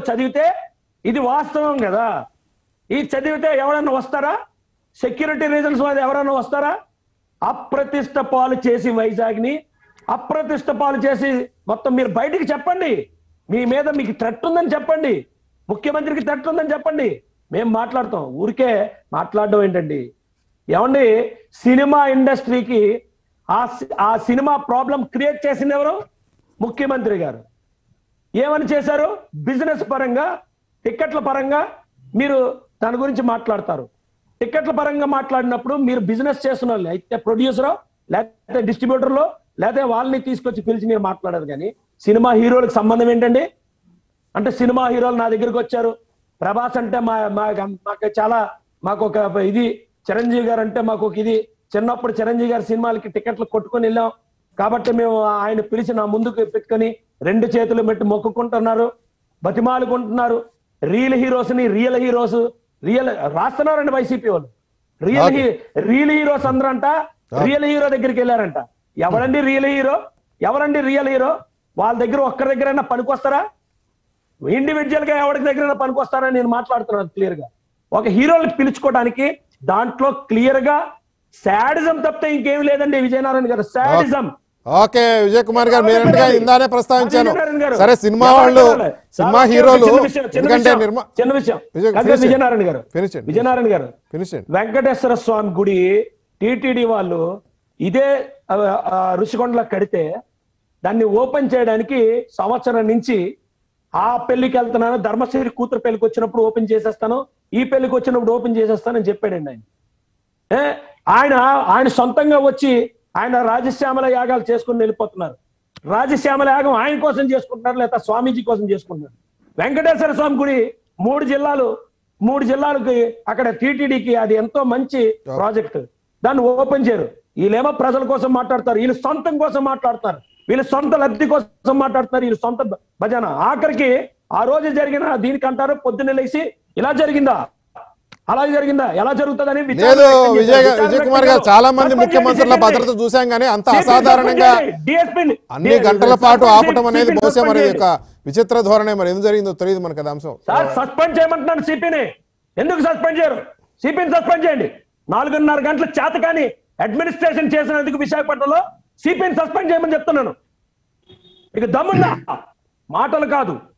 చదివితే ఇది వాస్తవం కదా ఈ చదివితే ఎవరన్నా వస్తారా సెక్యూరిటీ రీజన్స్ మీద ఎవరన్నా వస్తారా అప్రతిష్ట పాలు చేసి వైజాగ్ని అప్రతిష్ట పాలు చేసి మొత్తం మీరు బయటికి చెప్పండి మీ మీద మీకు థ్రెట్ ఉందని చెప్పండి ముఖ్యమంత్రికి థ్రెట్ ఉందని చెప్పండి మేము మాట్లాడతాం ఊరికే మాట్లాడడం ఏంటండి ఏమండి సినిమా ఇండస్ట్రీకి ఆ సి- ఆ సినిమా ప్రాబ్లం క్రియేట్ చేసింది ఎవరు ముఖ్యమంత్రి గారు ఏమని చేశారు బిజినెస్ పరంగా టిక్కెట్ల పరంగా మీరు దాని గురించి మాట్లాడతారు టిక్కెట్ల పరంగా మాట్లాడినప్పుడు మీరు బిజినెస్ చేస్తున్న వాళ్ళు అయితే ప్రొడ్యూసరో లేకపోతే డిస్ట్రిబ్యూటర్లో లేకపోతే వాళ్ళని తీసుకొచ్చి పిలిచి మీరు మాట్లాడదు కానీ సినిమా హీరోలకు సంబంధం ఏంటండి అంటే సినిమా హీరోలు నా దగ్గరికి వచ్చారు ప్రభాస్ అంటే మా మా- మాకు చాలా మాకు ఒక ఇది చిరంజీవి గారు అంటే మాకు ఒక ఇది చిన్నప్పుడు చిరంజీవి గారి సినిమాలకి టికెట్లు కొట్టుకొని వెళ్ళాం కాబట్టి మేము ఆయన పిలిచి నా ముందుకు పెట్టుకొని రెండు చేతులు పెట్టి మొక్కుకుంటున్నారు బతిమాలుకుంటున్నారు రియల్ హీరోస్ ని రియల్ హీరోస్ రియల్ రాస్తున్నారండి వైసీపీ వాళ్ళు రియల్ హీ రియల్ హీరోస్ అందరంట రియల్ హీరో దగ్గరికి వెళ్ళారంట ఎవరండి రియల్ హీరో ఎవరండి రియల్ హీరో వాళ్ళ దగ్గర ఒక్కరి దగ్గరైనా పనికొస్తారా ఇండివిజువల్ గా ఎవరికి దగ్గర పనికొస్తారని నేను మాట్లాడుతున్నాను క్లియర్ గా ఒక హీరోని పిలుచుకోవడానికి దాంట్లో క్లియర్ గా శాడిజం తప్పితే ఇంకేం లేదండి విజయనారాయణ గారు శాడిజం ఓకే విజయ్ కుమార్ గారు మీరంటగా ఇందానే ప్రస్తావించాను విజయనారాయణ గారు. సరే సినిమా ఎవరు వాళ్ళు కావాలి? సినిమా చాలా హీరోలు చిన్న విషయం, చిన్న ఎందుకంటే విషయం, నిర్మా చిన్న విషయం విజయ్- కాదు, finish విజయనారాయణ గారు Finish చేయండి. విజయనారాయణ గారు ఫినిష్ చేయండి వెంకటేశ్వర స్వామి గుడి టిటిడి వాళ్ళు ఇదే ఆ, ఆ, ఋషికొండలో కడితే దాన్ని ఓపెన్ చేయడానికి సంవత్సరం నుంచి ఆ పెళ్లికి వెళ్తున్నాను ధర్మశ్రీ కూతురు పెళ్లికి వచ్చినప్పుడు ఓపెన్ చేసేస్తాను ఈ పెళ్లికి వచ్చినప్పుడు ఓపెన్ చేసేస్తానని చెప్పాడండి ఆయన ఏ, ఆయన ఆయన సొంతంగా వచ్చి ఆయన రాజశ్యామల యాగాలు చేసుకుని వెళ్ళిపోతున్నారు రాజశ్యామల యాగం ఆయన కోసం చేసుకుంటున్నారు లేదా స్వామీజీ కోసం చేసుకుంటున్నారు వెంకటేశ్వర స్వామి గుడి మూడు జిల్లాలు మూడు జిల్లాలకి అక్కడ టీటీడీకి అది ఎంతో మంచి ప్రాజెక్ట్ దాన్ని ఓపెన్ చేయరు వీళ్ళేమో ప్రజల కోసం మాట్లాడతారు వీళ్ళు సొంతం కోసం మాట్లాడతారు వీళ్ళు సొంత లబ్ధి కోసం మాట్లాడుతున్నారు వీళ్ళు సొంత భజన ఆఖరికి ఆ రోజు జరిగిన దీనికి అంటారు పొద్దున్న లేచి ఇలా జరిగిందా అలా జరిగిందా ఎలా జరుగుతుందని విచారణ లేదు వ్యక్తం చేశారు. విజయ్ గారు- విచారణ విజయ్ కుమార్ గారు వ్యక్తం చాలా మంది సస్పెండ్ ముఖ్యమంత్రుల చేయండి. భద్రత చూశాం కానీ అంత CPN అసాధారణంగా సస్పెండ్ చేయండి. DSP ని- అన్ని గంటల పాటు సస్పెండ్ ఆపటం అనేది చేయండి. బహుశా మరి సస్పెండ్ ఒక విచిత్ర ధోరణి మరి ఎందుకు జరిగిందో తెలియదు మనకు అది అంశం సార్ సస్పెండ్ చేయమంటున్నాను సిపిని ఎందుకు సస్పెండ్ చేయరు సిపిని సస్పెండ్ చేయండి నాలుగున్నర గంటల చేత కానీ అడ్మినిస్ట్రేషన్ చేసినందుకు విశాఖపట్నంలో సిపిని సస్పెండ్ చేయమని చెప్తున్నాను ఇక దమ్ముందా మాటలు కాదు